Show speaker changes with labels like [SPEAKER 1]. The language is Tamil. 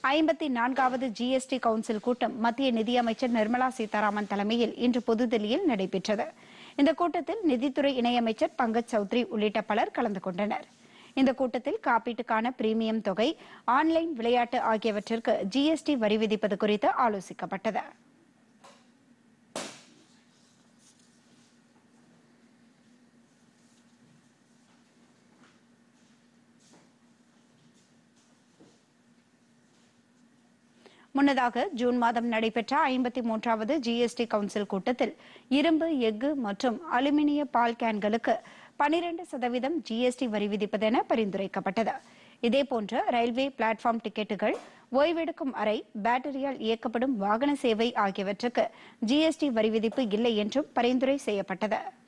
[SPEAKER 1] ஐம்பத்தி நான்காவது ஜிஎஸ்டி கவுன்சில் கூட்டம் மத்திய நிதியமைச்சர் நிர்மலா சீதாராமன் தலைமையில் இன்று புதுதில்லியில் நடைபெற்றது இந்த கூட்டத்தில் நிதித்துறை இணையமைச்சர் பங்கஜ் சௌத்ரி உள்ளிட்ட பலர் கலந்து கொண்டனர் இந்த கூட்டத்தில் காப்பீட்டுக்கான பிரீமியம் தொகை ஆன்லைன் விளையாட்டு ஆகியவற்றிற்கு ஜிஎஸ்டி வரி விதிப்பது குறித்து ஆலோசிக்கப்பட்டது முன்னதாக ஜூன் மாதம் நடைபெற்ற ஐம்பத்தி மூன்றாவது ஜிஎஸ்டி கவுன்சில் கூட்டத்தில் இரும்பு எஃகு மற்றும் அலுமினிய பால் கேன்களுக்கு பனிரெண்டு சதவீதம் ஜிஎஸ்டி வரி விதிப்பதென பரிந்துரைக்கப்பட்டது இதேபோன்று ரயில்வே பிளாட்ஃபார்ம் டிக்கெட்டுகள் ஓய்வெடுக்கும் அறை பேட்டரியால் இயக்கப்படும் வாகன சேவை ஆகியவற்றுக்கு ஜிஎஸ்டி வரி விதிப்பு இல்லை என்றும் பரிந்துரை செய்யப்பட்டது